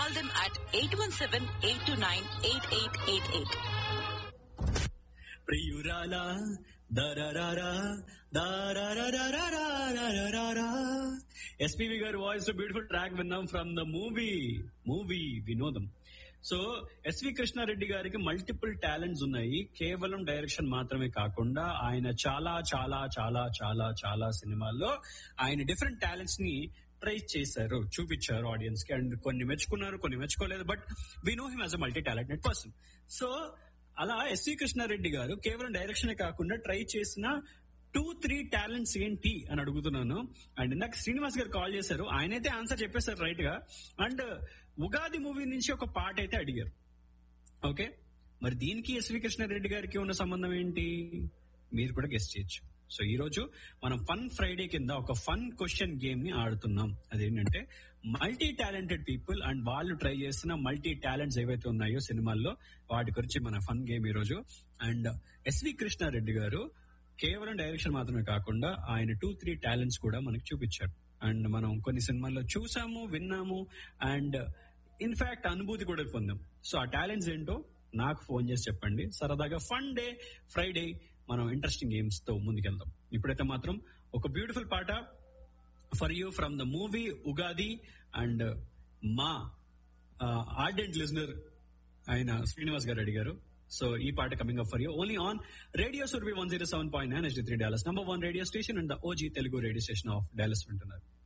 Call them at 817-829-8888. ప్రియురాలా దరరారా దారారారారారారారా ఎస్పీవి గారి వాయిస్ బ్యూటిఫుల్ ట్రాక్ విన్నాం ఫ్రమ్ ద మూవీ మూవీ వినోదం సో ఎస్వి కృష్ణారెడ్డి గారికి మల్టిపుల్ టాలెంట్స్ ఉన్నాయి కేవలం డైరెక్షన్ మాత్రమే కాకుండా ఆయన చాలా చాలా చాలా చాలా చాలా సినిమాల్లో ఆయన డిఫరెంట్ టాలెంట్స్ ని ట్రై చేశారు చూపించారు ఆడియన్స్ కి అండ్ కొన్ని మెచ్చుకున్నారు కొన్ని మెచ్చుకోలేదు but we know him as a multi talented person so అలా ఎస్వి కృష్ణారెడ్డి గారు కేవలం డైరెక్షన్ కాకుండా ట్రై చేసిన టూ త్రీ టాలెంట్స్ ఏంటి అని అడుగుతున్నాను అండ్ ఇందాక శ్రీనివాస్ గారు కాల్ చేశారు ఆయనైతే ఆన్సర్ చెప్పేశారు రైట్ గా అండ్ ఉగాది మూవీ నుంచి ఒక పాట అయితే అడిగారు ఓకే మరి దీనికి ఎస్వి కృష్ణారెడ్డి గారికి ఉన్న సంబంధం ఏంటి మీరు కూడా గెస్ట్ చేయొచ్చు సో ఈ రోజు మనం ఫన్ ఫ్రైడే కింద ఒక ఫన్ క్వశ్చన్ గేమ్ ని ఆడుతున్నాం అదేంటంటే మల్టీ టాలెంటెడ్ పీపుల్ అండ్ వాళ్ళు ట్రై చేసిన మల్టీ టాలెంట్స్ ఏవైతే ఉన్నాయో సినిమాల్లో వాటి గురించి మన ఫన్ గేమ్ ఈ రోజు అండ్ ఎస్వి కృష్ణారెడ్డి గారు కేవలం డైరెక్షన్ మాత్రమే కాకుండా ఆయన టూ త్రీ టాలెంట్స్ కూడా మనకి చూపించారు అండ్ మనం కొన్ని సినిమాల్లో చూసాము విన్నాము అండ్ ఇన్ఫాక్ట్ అనుభూతి కూడా పొందాం సో ఆ టాలెంట్స్ ఏంటో నాకు ఫోన్ చేసి చెప్పండి సరదాగా ఫన్ డే ఫ్రైడే మనం ఇంట్రెస్టింగ్ గేమ్స్ తో ముందుకెళ్దాం ఇప్పుడైతే మాత్రం ఒక బ్యూటిఫుల్ పాట for you from the movie Ugadi and మా ఆర్డెంట్ లిజనర్ ఆయన శ్రీనివాస్ గారు అడిగారు సో ఈ పాట coming up for you only on radio Surbhi one zero seven point nine three Dallas number one radio station and the OG Telugu radio station of Dallas వింటున్నారు